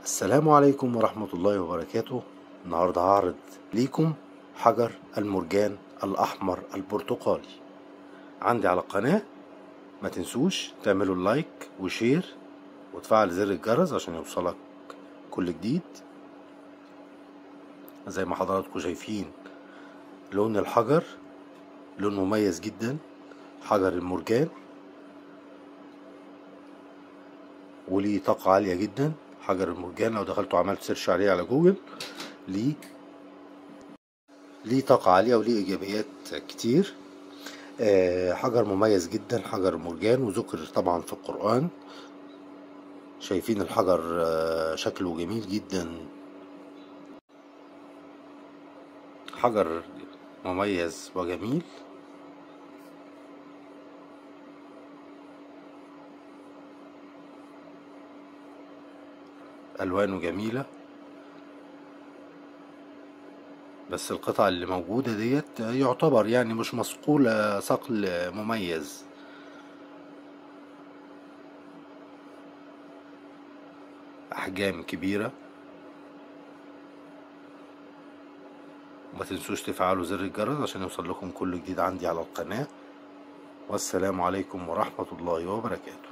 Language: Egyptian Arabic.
السلام عليكم ورحمة الله وبركاته النهاردة هعرض ليكم حجر المرجان الأحمر البرتقالي عندي على القناة ما تنسوش تعملوا اللايك وشير وتفعل زر الجرس عشان يوصلك كل جديد زي ما حضراتكم شايفين لون الحجر لون مميز جدا حجر المرجان وليه طاقة عالية جدا حجر المرجان لو دخلتوا عملت سيرش عليه على جوجل ليه ليه طاقة عالية وليه إيجابيات كتير آه حجر مميز جدا حجر مرجان وذكر طبعا في القرآن شايفين الحجر آه شكله جميل جدا حجر مميز وجميل ألوانه جميلة بس القطع اللي موجودة ديت يعتبر يعني مش مصقولة صقل مميز أحجام كبيرة وما تنسوش تفعلوا زر الجرس عشان يوصل لكم كل جديد عندي على القناة والسلام عليكم ورحمة الله وبركاته